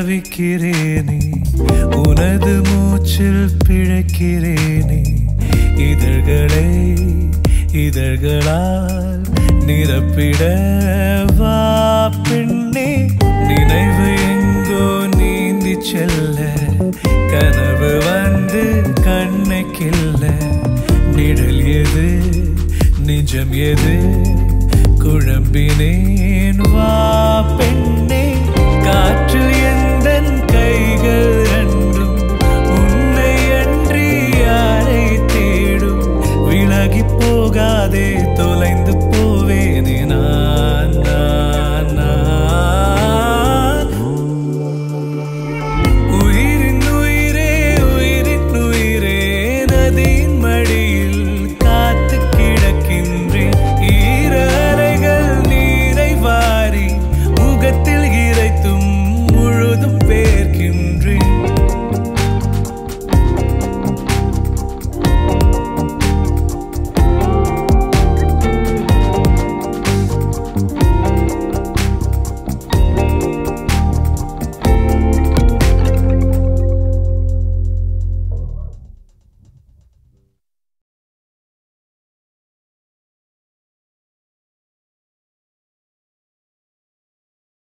தவிக்கிறேனே உனது மூச்சில் பிழைக்கிறேனே இதழ்களை இதழ்களால் நிரப்பிட வா பெண்ணே நினைவு எங்கோ நீந்தி செல்ல கனவு வந்து கண்ணை கில்ல நிழல் எது நிஜம் எது குழம்பினேன் வா பெண்ணே காற்றில் எந்தன் கைகள் ரெண்டும் உன்னை அன்றி யாரை தேடும் விலகி போகாதே தொலைந்து போ